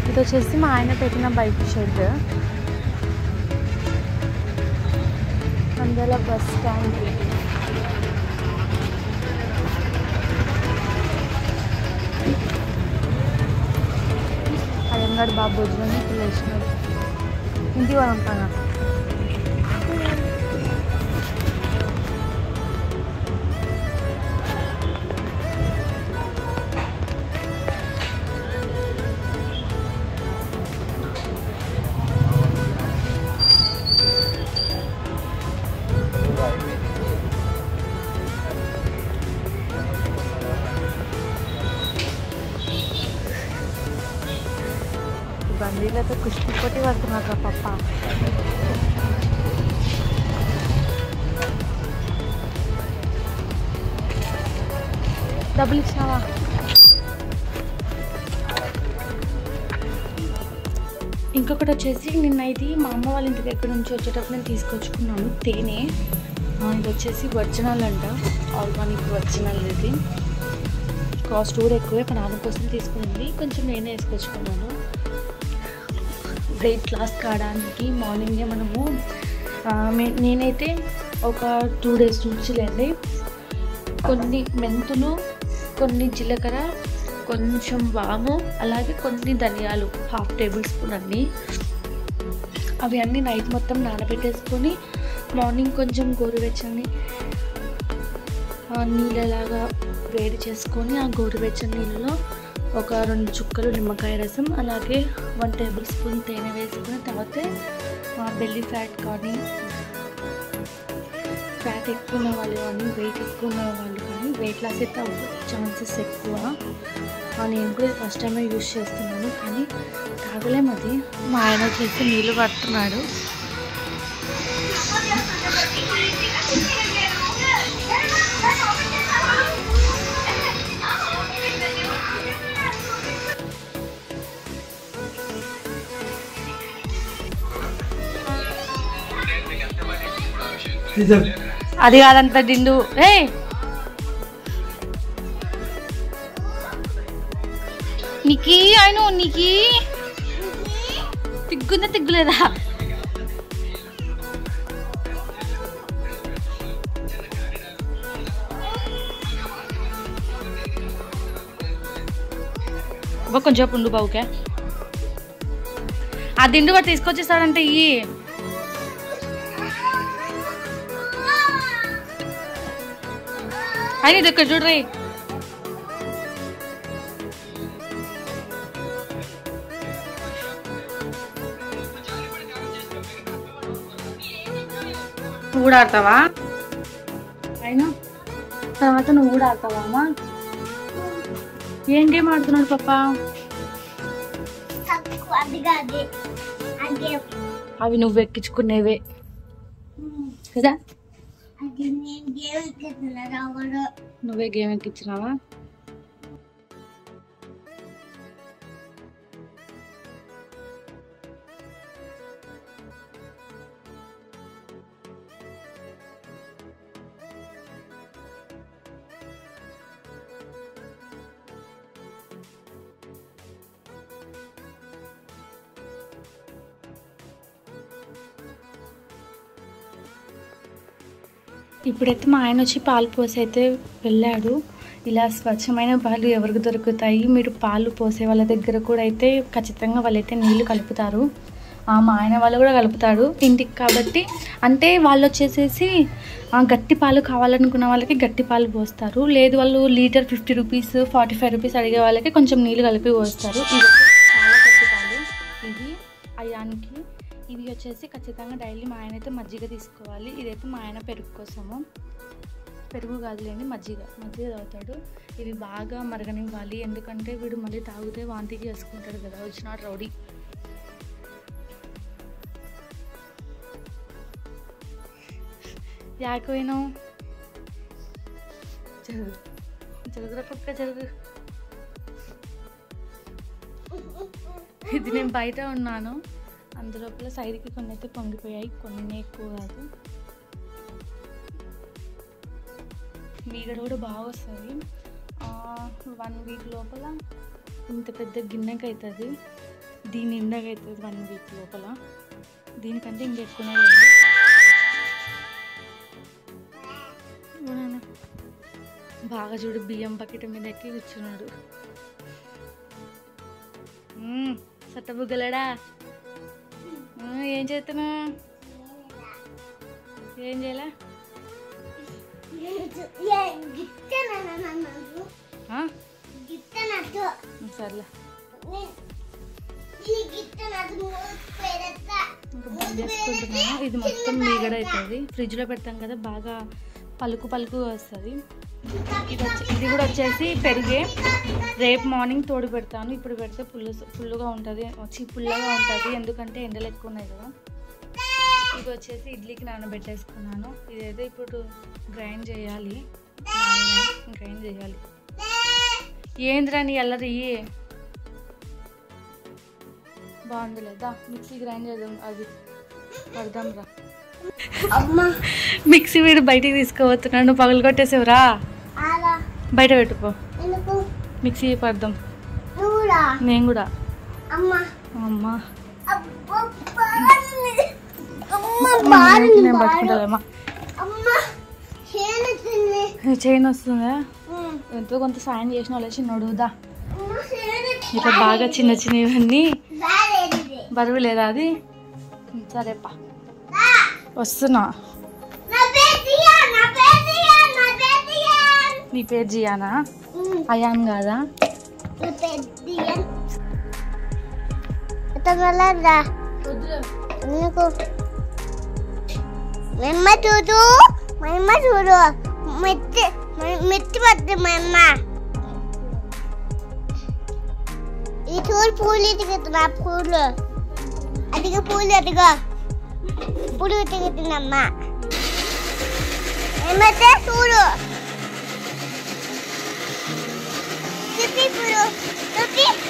ఇది వచ్చేసి మా ఆయన పెట్టిన బైక్ షెడ్ మందల బస్ స్టాండ్ అయ్యంగాడు బాబు భోజనం పిల్లేసినాడు ఇంటికి పోదాం పద బందీలతో కుస్తీ పోటీ పడుతున్నారు పప్ప డబ్బులు ఇచ్చావా ఇంకొకటి వచ్చేసి నిన్న ఇది మా అమ్మ వాళ్ళ ఇంటి దగ్గర నుంచి వచ్చేటప్పుడు నేను తీసుకొచ్చుకున్నాను తేనె ఆ, ఇది వచ్చేసి ఒరిజినల్ అంట ఆర్గానిక్ ఒరిజినల్ ఇది కాస్ట్ కూడా ఎక్కువే మా నాన్న కోసం తీసుకునింది కొంచెం నేనే వేసుకొచ్చుకున్నాను వెయిట్ లాస్ కావడానికి మార్నింగే మనము ఆ, మే- నేనైతే ఒక టూ డేస్ నుంచి లేండి కొన్ని మెంతులు కొన్ని జీలకర్ర కొంచెం వాము అలాగే కొన్ని ధనియాలు హాఫ్ టేబుల్ స్పూన్ అన్నీ అవి అన్నీ నైట్ మొత్తం నానబెట్టేసుకొని మార్నింగ్ కొంచెం గోరువెచ్చని ఆ, నీళ్ళలాగా వేడి చేసుకొని ఆ గోరువెచ్చని నీళ్ళలో ఒక రెండు చుక్కలు నిమ్మకాయ రసం అలాగే వన్ టేబుల్ స్పూన్ తేనె వేసుకుని తర్వాత ఆ, బెల్లి ఫ్యాట్ కానీ ఫ్యాట్ ఎక్కువ ఉన్న వాళ్ళు కానీ వెయిట్ ఎక్కువ ఉన్న వాళ్ళు కానీ వెయిట్ లాస్ అయితే అవ్వ ఛాన్సెస్ ఎక్కువ ఆ, నేను కూడా ఫస్ట్ టైమే యూజ్ చేస్తున్నాను కానీ తాగలేం అది మా ఆయన వచ్చేసి నీళ్ళు పడుతున్నాడు అది కాదంత దిండు ఏ నీకి ఆయన నీకి తిగ్గుందా తిగ్గులేదా అబ్బా కొంచెం ఉండు బావుకే ఆ దిండు వాడు తీసుకొచ్చేసాడంటే ఇయ్యి అయినా ఇది ఇక్కడ చూడరే నువ్వు కూడా ఆడతావా అయినా తర్వాత నువ్వు కూడా ఆడతావా అమ్మా ఏం గేమ్ ఆడుతున్నాడు పాప తక్కువ అది కాదు అది అవి నువ్వు ఎక్కించుకునేవే కదా అది నేను గేమ్ ఎక్కిస్తున్నా రావడం నువ్వే గేమ్ ఎక్కించినావా ఇప్పుడైతే మా ఆయన వచ్చి పాలు పోసి అయితే వెళ్ళాడు ఇలా స్వచ్ఛమైన పాలు ఎవరికి దొరుకుతాయి మీరు పాలు పోసే వాళ్ళ దగ్గర కూడా అయితే ఖచ్చితంగా వాళ్ళైతే నీళ్లు కలుపుతారు ఆ, మా ఆయన వాళ్ళు కూడా కలుపుతాడు ఇంటికి కాబట్టి అంటే వాళ్ళు వచ్చేసేసి ఆ, గట్టి పాలు కావాలనుకున్న వాళ్ళకి గట్టి పాలు పోస్తారు లేదు వాళ్ళు litre fifty rupees forty five rupees అడిగే వాళ్ళకి కొంచెం నీళ్ళు కలిపి పోస్తారు ఇది చాలా గట్టి పాలు ఇవి అయానికి ఇవి వచ్చేసి ఖచ్చితంగా డైలీ మా ఆయన అయితే మజ్జిగ తీసుకోవాలి ఇదైతే మా ఆయన పెరుగు కోసము పెరుగు కాదులేండి మజ్జిగ మజ్జిగ తాగుతాడు ఇవి బాగా మరగనివ్వాలి ఎందుకంటే వీడు మళ్ళీ తాగితే వాంతి చేసుకుంటాడు కదా వచ్చిన రౌడీ యాకపోయినావు జరుగు జరుగురా పక్క జరుగు ఇది నేను బయట ఉన్నాను అందులోపల సైడ్కి కొన్ని అయితే పొంగిపోయాయి కొన్ని ఎక్కువ కాదు మీగడ కూడా బాగా వస్తుంది వన్ వీక్ లోపల ఇంత పెద్ద గిన్నెకి అవుతుంది దీని నిండగా అవుతుంది వన్ వీక్ లోపల దీనికంటే ఇంక ఎక్కువనే లేదు అవునా? బాగా చూడు బియ్యం బకెట్ మీద ఎక్కి కూర్చున్నాడు మ్మ్, సట్టబుగ్గలడా మ్మ్, ఏం చేస్తున్నా ఏం చేయలే గిట్టనట్టు ఆ? గిట్టనట్టు సర్లే ఈ గిట్టనట్టు పెడతా ఇంకా బంద్ చేసుకుంటున్నాను ఇది మొత్తం మీగడ అవుతుంది ఫ్రిడ్జ్లో పెడతాం కదా బాగా పలుకు పలుకు వస్తుంది ఇది వచ్చి ఇది కూడా వచ్చేసి పెరిగే రేపు మార్నింగ్ తోడు పెడతాను ఇప్పుడు పెడితే పుల్లు పుల్లుగా ఉంటుంది వచ్చి పుల్లగా ఉంటుంది ఎందుకంటే ఎండలు ఎక్కువ ఉన్నాయి కదా ఇది వచ్చేసి ఇడ్లీకి నానబెట్టేసుకున్నాను ఇదైతే ఇప్పుడు గ్రైండ్ చేయాలి గ్రైండ్ చేయాలి ఏందిరా నీ అల్లరి బాగుంది లేదా మిక్సీ గ్రైండ్ చేద్దాం అది పడదాం రా అమ్మ మిక్సీ వీడు బయటికి తీసుకుపోతున్నాడు పగలు కొట్టేసేవరా అలా బయట పెట్టుకో ఎందుకు మిక్సీ పడదాం నువ్వురా నేను కూడా అమ్మ అమ్మా అబ్బా, బాగుంది. అమ్మ బాగుంది నేను బాగుంది. పట్టుకుంటామా అమ్మ చేనుతుంది చైన్ వస్తుందా ఉమ్. ఎంతో కొంత సాయం చేసిన వాళ్ళు చిన్నోడుదా అమ్మ చేనుతుంది. ఇట్లా బాగా చిన్న చిన్నవన్నీ బాగాలేదుది. బరువు లేదా అది సరేపా రా. వస్తున్నా నా పేరు దియాన్, నా పేరు దియాన్, నా పేరు దియాన్. నీ పేరు జియానా ఉమ్, అయాన్ కాదా నా పేరు దియాన్. ఎత్తగలరా? ఎందుకు మెమ్మ చూడు మెమ్మ చూడు మెత్తి మెత్తి పద్దు మెమ్మ ఈ చూడు పూలు ఎదుగుతున్నా పూలు అదిగో పూలు అదిగో పూలు ఎదుగుతుందమ్మా ఏమైతే చూడు తుప్పి పూలు తుప్పి